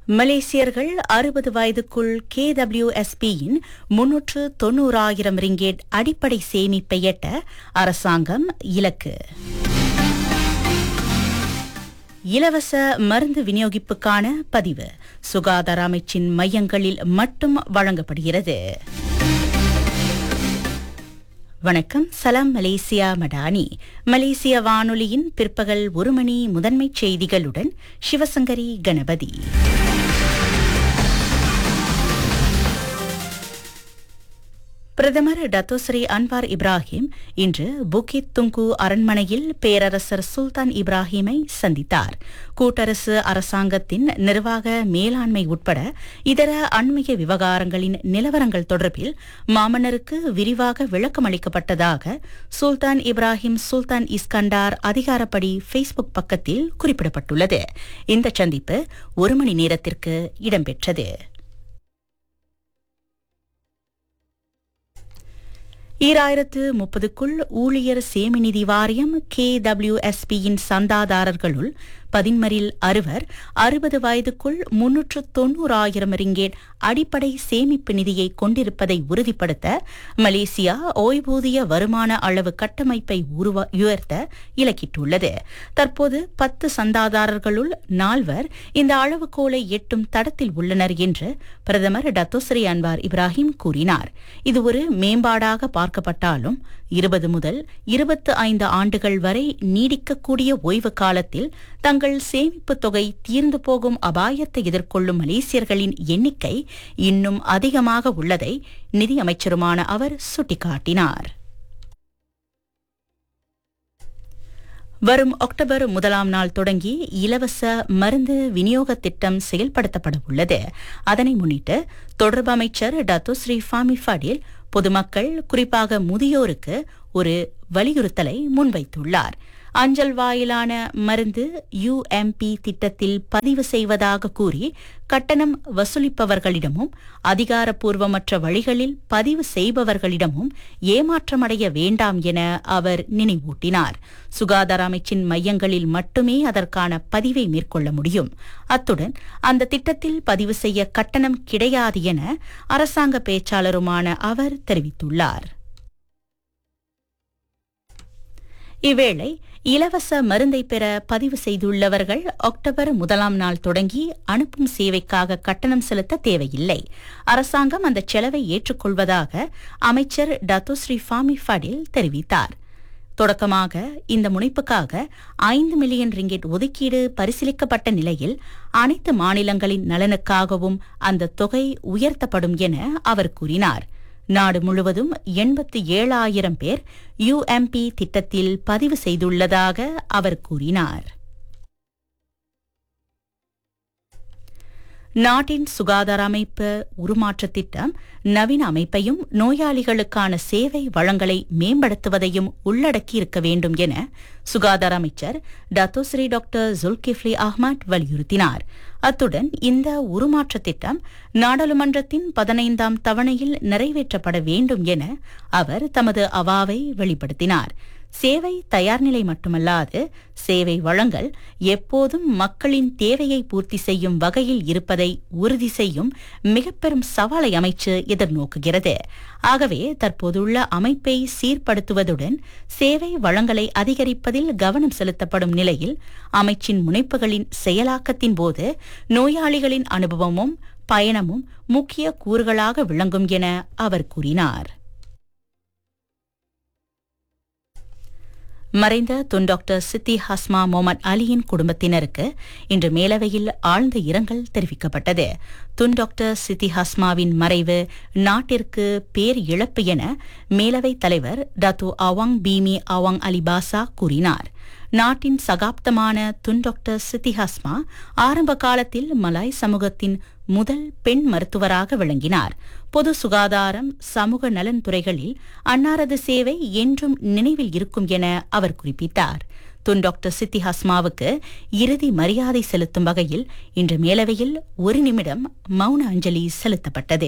மலேசியர்கள் அறுபது வயதுக்குள் கேடபிள்யூஎஸ்பியின் முன்னூற்று தொன்னூறாயிரம் ரிங்கேட் அடிப்படை சேமிப்பை எட்ட அரசாங்கம் இலக்கு இலவச மருந்து விநியோகிப்புக்கான பதிவு சுகாதார அமைச்சின் மையங்களில் மட்டும் வழங்கப்படுகிறது வணக்கம் சலாம் மலேசியா மடானி மலேசிய வானொலியின் பிற்பகல் ஒரு மணி முதன்மைச் செய்திகளுடன் சிவசங்கரி கணபதி பிரதமர் டத்தோஸ்ரீ அன்வார் இப்ராஹிம் இன்று புகித் துங்கு அரண்மனையில் பேரரசர் சுல்தான் இப்ராஹிமை சந்தித்தார் கூட்டரசு அரசாங்கத்தின் நிர்வாக மேலாண்மை உட்பட இதர அண்மைய விவகாரங்களின் நிலவரங்கள் தொடர்பில் மாமன்னருக்கு விரிவாக விளக்கமளிக்கப்பட்டதாக சுல்தான் இப்ராஹிம் சுல்தான் இஸ்கண்டார் அதிகாரப்படி ஃபேஸ்புக் பக்கத்தில் குறிப்பிடப்பட்டுள்ளது இந்த சந்திப்பு ஒரு மணி நேரத்திற்கு இடம்பெற்றது ஈராயிரத்து முப்பதுக்குள் ஊழியர் சேமிநிதி வாரியம் கே டபிள்யூஎஸ்பியின் சந்தாதாரர்களுள் பதின்மரில் அறுவர் அறுபது வயதுக்குள் முன்னூற்று தொன்னூறாயிரம் ரிங்கேட் அடிப்படை சேமிப்பு நிதியை கொண்டிருப்பதை உறுதிப்படுத்த மலேசியா ஓய்வூதிய வருமான அளவு கட்டமைப்பை உருவ- உயர்த்த இலக்கிட்டுள்ளது தற்போது பத்து சந்தாதாரர்களுள் நால்வர் இந்த அளவுகோலை எட்டும் தடத்தில் உள்ளனர் என்று பிரதமர் டத்தோஸ்ரீ அன்வார் இப்ராஹிம் கூறினார் இது ஒரு மேம்பாடாக பார்க்கப்பட்டாலும் இருபது முதல் இருபத்து ஐந்து ஆண்டுகள் வரை நீடிக்கக்கூடிய ஓய்வு காலத்தில் தங்கள் சேமிப்புத் தொகை தீர்ந்து போகும் அபாயத்தை எதிர்கொள்ளும் மலேசியர்களின் எண்ணிக்கை இன்னும் அதிகமாக உள்ளதை நிதியமைச்சருமான அவர் சுட்டிக்காட்டினார் வரும் அக்டோபர் முதலாம் நாள் தொடங்கி இலவச மருந்து விநியோக திட்டம் செயல்படுத்தப்பட உள்ளது அதனை முன்னிட்டு தொடர்பு அமைச்சர் டத்துஸ்ரீ ஃபாமி ஃபடில் பொதுமக்கள் குறிப்பாக முதியோருக்கு ஒரு வலியுறுத்தலை முன்வைத்துள்ளார் அஞ்சல் வாயிலான மருந்து யுஎம்பி திட்டத்தில் பதிவு செய்வதாக கூறி கட்டணம் வசூலிப்பவர்களிடமும் அதிகாரப்பூர்வமற்ற வழிகளில் பதிவு செய்பவர்களிடமும் ஏமாற்றமடைய வேண்டாம் என அவர் நினைவூட்டினார் சுகாதார அமைச்சின் மையங்களில் மட்டுமே அதற்கான பதிவை மேற்கொள்ள முடியும் அத்துடன் அந்த திட்டத்தில் பதிவு செய்ய கட்டணம் கிடையாது என அரசாங்க பேச்சாளருமான அவர் தெரிவித்துள்ளார் இவ்வேளை இலவச மருந்தை பெற பதிவு செய்துள்ளவர்கள் அக்டோபர் முதலாம் நாள் தொடங்கி அனுப்பும் சேவைக்காக கட்டணம் செலுத்த தேவையில்லை அரசாங்கம் அந்த செலவை ஏற்றுக்கொள்வதாக அமைச்சர் டத்தோஸ்ரீ ஃபாமி ஃபடில் தெரிவித்தார் தொடக்கமாக இந்த முனைப்புக்காக ஐந்து மில்லியன் ரிங்கெட் ஒதுக்கீடு பரிசீலிக்கப்பட்ட நிலையில் அனைத்து மாநிலங்களின் நலனுக்காகவும் அந்த தொகை உயர்த்தப்படும் என அவர் கூறினார் நாடு முழுவதும் எண்பத்தி ஏழாயிரம் பேர் யுஎம்பி திட்டத்தில் பதிவு செய்துள்ளதாக அவர் கூறினார் நாட்டின் சுகாதார அமைப்பு உருமாற்ற திட்டம் நவீன அமைப்பையும் நோயாளிகளுக்கான சேவை வளங்களை மேம்படுத்துவதையும் உள்ளடக்கியிருக்க வேண்டும் என சுகாதார அமைச்சர் டத்தோஸ்ரீ டாக்டர் ஜுல்கிஃப்லி அஹ்மத் வலியுறுத்தினார் அத்துடன் இந்த உருமாற்ற திட்டம் நாடாளுமன்றத்தின் பதினைந்தாம் தவணையில் நிறைவேற்றப்பட வேண்டும் என அவர் தமது அவாவை வெளிப்படுத்தினார் சேவை தயார்நிலை மட்டுமல்லாது சேவை வழங்கல் எப்போதும் மக்களின் தேவையை பூர்த்தி செய்யும் வகையில் இருப்பதை உறுதி செய்யும் மிக பெரும் சவாலை அமைச்சு எதிர்நோக்குகிறது ஆகவே தற்போதுள்ள அமைப்பை சீர்படுத்துவதுடன் சேவை வழங்கலை அதிகரிப்பதில் கவனம் செலுத்தப்படும் நிலையில் அமைச்சின் முனைப்புகளின் செயலாக்கத்தின் போது நோயாளிகளின் அனுபவமும் பயணமும் முக்கிய கூறுகளாக விளங்கும் என அவர் கூறினார் மறைந்த துன் டாக்டர் சித்தி ஹஸ்மா முகமது அலியின் குடும்பத்தினருக்கு இன்று மேலவையில் ஆழ்ந்த இரங்கல் தெரிவிக்கப்பட்டது துன் டாக்டர் சித்தி ஹஸ்மாவின் மறைவு நாட்டிற்கு பேர் இழப்பு என மேலவைத் தலைவர் டாத்து அவாங் பீமி அவாங் அலிபாசா கூறினார் நாட்டின் சகாப்தமான துன் டாக்டர் சித்தி ஹஸ்மா ஆரம்ப காலத்தில் மலாய் சமூகத்தின் முதல் பெண் மருத்துவராக விளங்கினார் பொது சுகாதாரம் சமூக நலன் துறைகளில் அன்னாரது சேவை என்றும் நினைவில் இருக்கும் என அவர் குறிப்பிட்டார் துன் டாக்டர் சித்தி ஹஸ்மாவுக்கு இறுதி மரியாதை செலுத்தும் வகையில் இன்று மேலவையில் ஒரு நிமிடம் மௌன அஞ்சலி செலுத்தப்பட்டது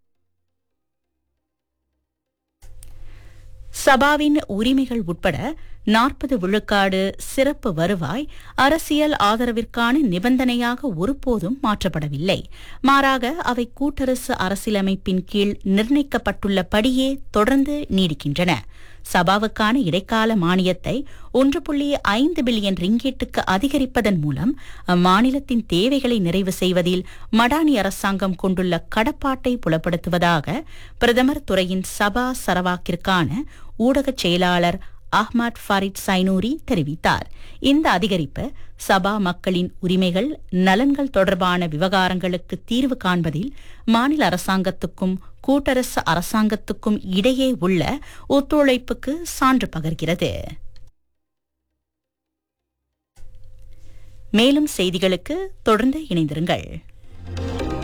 சபாவின் உரிமைகள் உட்பட நாற்பது விழுக்காடு சிறப்பு வருவாய் அரசியல் ஆதரவிற்கான நிபந்தனையாக ஒருபோதும் மாற்றப்படவில்லை மாறாக அவை கூட்டரசு அரசியலமைப்பின் கீழ் நிர்ணயிக்கப்பட்டுள்ள படியே தொடர்ந்து நீடிக்கின்றன சபாவுக்கான இடைக்கால மானியத்தை ஒன்று புள்ளி ஐந்து பில்லியன் ரிங்கேட்டுக்கு அதிகரிப்பதன் மூலம் அம்மாநிலத்தின் தேவைகளை நிறைவு செய்வதில் மடானி அரசாங்கம் கொண்டுள்ள கடப்பாட்டை புலப்படுத்துவதாக பிரதமர் துறையின் சபா சரவாக்கிற்கான ஊடகச் செயலாளர் அஹ்மத் ஃபரித் சைனூரி தெரிவித்தார் இந்த அதிகரிப்பு சபா மக்களின் உரிமைகள் நலன்கள் தொடர்பான விவகாரங்களுக்கு தீர்வு காண்பதில் மாநில அரசாங்கத்துக்கும் கூட்டரசு அரசாங்கத்துக்கும் இடையே உள்ள ஒத்துழைப்புக்கு சான்று பகர்கிறது மேலும் செய்திகளுக்கு தொடர்ந்து இணைந்திருங்கள்